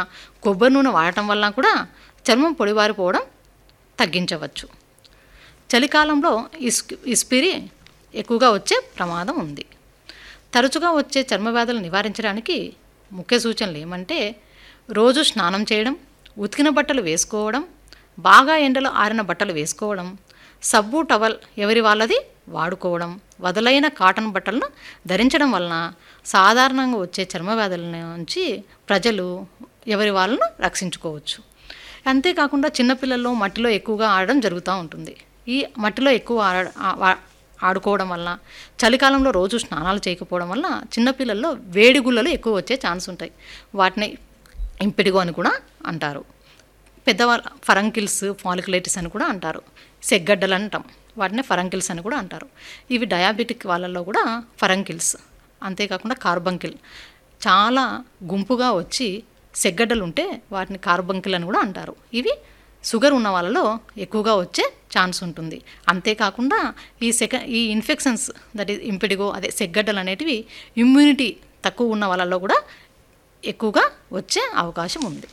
కొబ్బరి నూనె వాడటం వలన కూడా చర్మం పొడిబారిపోవడం తగ్గించవచ్చు చలికాలంలో ఇస్- ఇస్పిరి ఎక్కువగా వచ్చే ప్రమాదం ఉంది తరచుగా వచ్చే చర్మ వ్యాధులు నివారించడానికి ముఖ్య సూచనలు ఏమంటే రోజు స్నానం చేయడం ఉతికిన బట్టలు వేసుకోవడం బాగా ఎండలో ఆరిన బట్టలు వేసుకోవడం సబ్బు టవల్ ఎవరి వాళ్ళది వాడుకోవడం వదులైన కాటన్ బట్టలను ధరించడం వలన సాధారణంగా వచ్చే చర్మ వ్యాధుల నుంచి ప్రజలు ఎవరి వాళ్ళను రక్షించుకోవచ్చు అంతేకాకుండా చిన్నపిల్లల్లో మట్టిలో ఎక్కువగా ఆడడం జరుగుతూ ఉంటుంది ఈ మట్టిలో ఎక్కువ ఆడ ఆ- వా- ఆడుకోవడం వలన చలికాలంలో రోజు స్నానాలు చేయకపోవడం వలన చిన్నపిల్లల్లో వేడి గుల్లలు ఎక్కువ వచ్చే ఛాన్స్ ఉంటాయి వాటిని ఇంపిడిగో అని కూడా అంటారు పెద్దవాళ్ళ ఫరంకిల్స్ ఫాలికులైటిస్ అని కూడా అంటారు సెగ్గడ్డలు అంటాం వాటిని ఫరంకిల్స్ అని కూడా అంటారు ఇవి డయాబెటిక్ వాళ్ళల్లో కూడా ఫరంకిల్స్ అంతేకాకుండా కార్బంకిల్ చాలా గుంపుగా వచ్చి సెగ్గడ్డలు ఉంటే వాటిని కార్బంకిల్ అని కూడా అంటారు ఇవి షుగర్ ఉన్న వాళ్ళలో ఎక్కువగా వచ్చే ఛాన్స్ ఉంటుంది అంతేకాకుండా ఈ సెక ఈ ఇన్ఫెక్షన్స్ దట్ ఈస్ ఇంపిడిగో అదే సెగ్గడ్డలు అనేటివి ఇమ్యూనిటీ తక్కువ ఉన్న వాళ్ళలో కూడా ఎక్కువగా వచ్చే అవకాశం ఉంది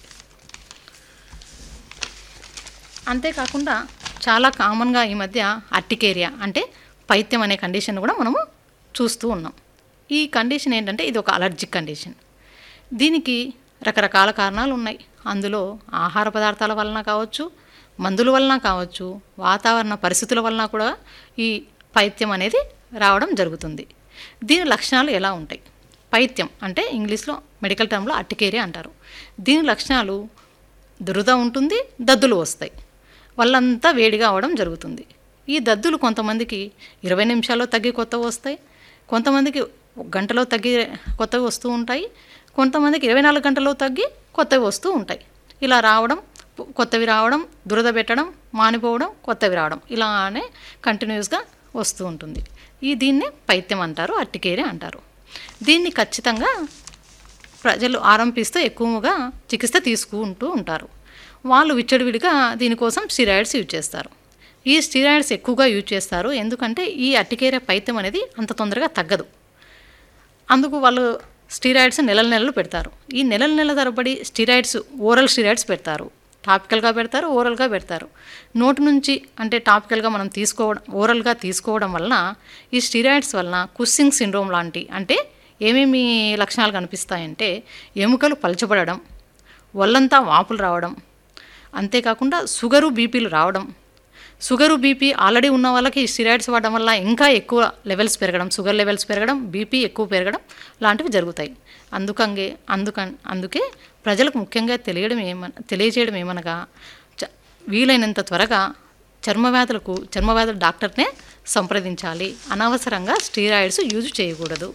అంతేకాకుండా చాలా కామన్గా ఈ మధ్య అర్టికేరియా అంటే పైత్యం అనే కండిషన్ కూడా మనము చూస్తూ ఉన్నాం ఈ కండిషన్ ఏంటంటే ఇది ఒక అలర్జిక్ కండిషన్ దీనికి రకరకాల కారణాలు ఉన్నాయి అందులో ఆహార పదార్థాల వలన కావచ్చు మందుల వలన కావచ్చు వాతావరణ పరిస్థితుల వలన కూడా ఈ పైత్యం అనేది రావడం జరుగుతుంది దీని లక్షణాలు ఎలా ఉంటాయి పైత్యం అంటే ఇంగ్లీష్లో మెడికల్ టర్మ్లో అట్టికేరియా అంటారు దీని లక్షణాలు దురద ఉంటుంది దద్దులు వస్తాయి వాళ్ళంతా వేడిగా అవడం జరుగుతుంది ఈ దద్దులు కొంతమందికి ఇరవై నిమిషాల్లో తగ్గి కొత్తవి వస్తాయి కొంతమందికి ఒక గంటలో తగ్గి కొత్తవి వస్తూ ఉంటాయి కొంతమందికి ఇరవై నాలుగు గంటల్లో తగ్గి కొత్తవి వస్తూ ఉంటాయి ఇలా రావడం కొత్తవి రావడం దురద పెట్టడం మానిపోవడం కొత్తవి రావడం ఇలానే కంటిన్యూస్గా వస్తూ ఉంటుంది ఈ దీన్నే పైత్యం అంటారు అట్టికేరే అంటారు దీన్ని ఖచ్చితంగా ప్రజలు ఆరంభిస్తూ ఎక్కువగా చికిత్స తీసుకుంటూ ఉంటారు వాళ్ళు విచ్చడివిడిగా దీనికోసం స్టిరాయిడ్స్ యూజ్ చేస్తారు ఈ స్టిరాయిడ్స్ ఎక్కువగా యూజ్ చేస్తారు ఎందుకంటే ఈ అట్టికేర పైత్యం అనేది అంత తొందరగా తగ్గదు అందుకు వాళ్ళు స్టిరాయిడ్స్ నెలల నెలలు పెడతారు ఈ నెలల నెలల తరబడి స్టిరాయిడ్స్ ఓరల్ స్టిరాయిడ్స్ పెడతారు టాపికల్గా పెడతారు ఓరల్గా పెడతారు నోటి నుంచి అంటే టాపికల్గా మనం తీసుకోవడం ఓరల్గా తీసుకోవడం వలన ఈ స్టిరాయిడ్స్ వలన కుస్సింగ్ సిండ్రోమ్ లాంటి అంటే ఏమేమి లక్షణాలు కనిపిస్తాయంటే ఎముకలు పలచబడడం ఒళ్ళంతా వాపులు రావడం అంతేకాకుండా షుగరు బీపీలు రావడం షుగరు బీపీ ఆల్రెడీ ఉన్న వాళ్ళకి ఈ స్టిరాయిడ్స్ వాడడం వల్ల ఇంకా ఎక్కువ లెవెల్స్ పెరగడం షుగర్ లెవెల్స్ పెరగడం బీపీ ఎక్కువ పెరగడం లాంటివి జరుగుతాయి అందుకంగే అందుకన్ అందుకే ప్రజలకు ముఖ్యంగా తెలియడం ఏమన తెలియజేయడం ఏమనగా చ- వీలైనంత త్వరగా చర్మ వ్యాధులకు చర్మ వ్యాధుల డాక్టర్నే సంప్రదించాలి అనవసరంగా స్టీరాయిడ్స్ యూజ్ చేయకూడదు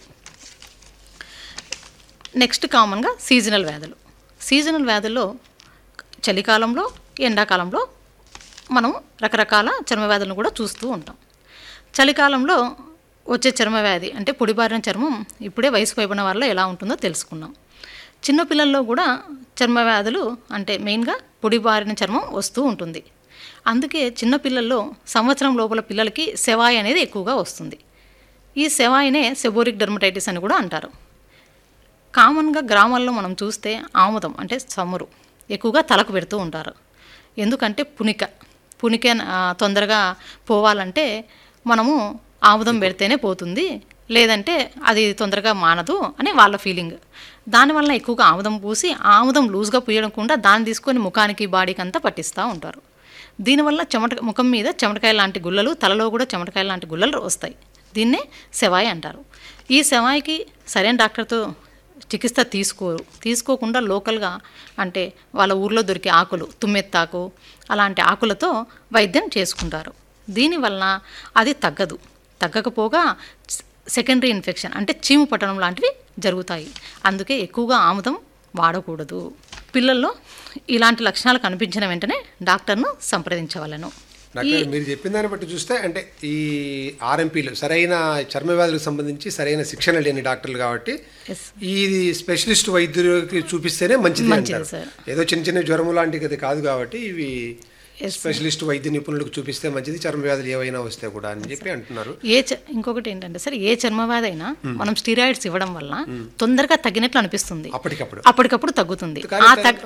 నెక్స్ట్ కామన్గా సీజనల్ వ్యాధులు సీజనల్ వ్యాధుల్లో చలికాలంలో ఎండాకాలంలో మనం రకరకాల చర్మ వ్యాధులను కూడా చూస్తూ ఉంటాం చలికాలంలో వచ్చే చర్మ వ్యాధి అంటే పొడిబారిన చర్మం ఇప్పుడే వయసు పైబడిన వాళ్ళలో ఎలా ఉంటుందో తెలుసుకున్నాం చిన్నపిల్లల్లో కూడా చర్మ వ్యాధులు అంటే మెయిన్గా పొడిబారిన చర్మం వస్తూ ఉంటుంది అందుకే చిన్నపిల్లల్లో సంవత్సరం లోపల పిల్లలకి సెవాయి అనేది ఎక్కువగా వస్తుంది ఈ సెవాయినే సెబోరిక్ డెర్మటైటిస్ అని కూడా అంటారు కామన్గా గ్రామాల్లో మనం చూస్తే ఆముదం అంటే చమురు ఎక్కువగా తలకు పెడుతూ ఉంటారు ఎందుకంటే పునిక పునిక ఆ, తొందరగా పోవాలంటే మనము ఆముదం పెడితేనే పోతుంది లేదంటే అది తొందరగా మానదు అని వాళ్ళ ఫీలింగ్ దానివల్ల ఎక్కువగా ఆముదం పూసి ఆ ఆముదం లూజ్గా పూయకుండా దాన్ని తీసుకొని ముఖానికి బాడీకి అంతా పట్టిస్తూ ఉంటారు దీనివల్ల చెమట ముఖం మీద చెమటకాయ లాంటి గుల్లలు తలలో కూడా చెమటకాయ లాంటి గుల్లలు వస్తాయి దీన్నే సెవాయి అంటారు ఈ సెవాయికి సరైన డాక్టర్తో చికిత్స తీసుకోరు తీసుకోకుండా లోకల్గా అంటే వాళ్ళ ఊర్లో దొరికే ఆకులు తుమ్మెత్తాకు అలాంటి ఆకులతో వైద్యం చేసుకుంటారు దీనివలన అది తగ్గదు తగ్గకపోగా సెకండరీ ఇన్ఫెక్షన్ అంటే చీము పట్టడం లాంటివి జరుగుతాయి అందుకే ఎక్కువగా ఆముదం వాడకూడదు పిల్లల్లో ఇలాంటి లక్షణాలు కనిపించిన వెంటనే డాక్టర్ను సంప్రదించవలను డాక్టర్ మీరు చెప్పిన దాన్ని బట్టి చూస్తే అంటే ఈ ఆర్ఎంపీలు సరైన చర్మ వ్యాధులకు సంబంధించి సరైన శిక్షణ లేని డాక్టర్లు కాబట్టి Yes. ఈ స్పెషలిస్ట్ వైద్యులకి చూపిస్తేనే మంచిది మంచిది, అంటారు సార్. ఏదో చిన్న చిన్న జ్వరం లాంటిది అది కాదు కాబట్టి ఇవి Yes, స్పెషలిస్ట్ వైద్య నిపుణులకు చూపిస్తే మంచిది చర్మ వ్యాధులు ఏవైనా వస్తే కూడా అని చెప్పి అంటున్నారు ఏ చ- ఇంకొకటి ఏంటంటే సార్ ఏ చర్మవ్యాధి అయినా మనం స్టీరాయిడ్స్ ఇవ్వడం వల్ల తొందరగా తగ్గినట్లు అనిపిస్తుంది అప్పటికప్పుడు అప్పటికప్పుడు తగ్గుతుంది కానీ ఆ తగ్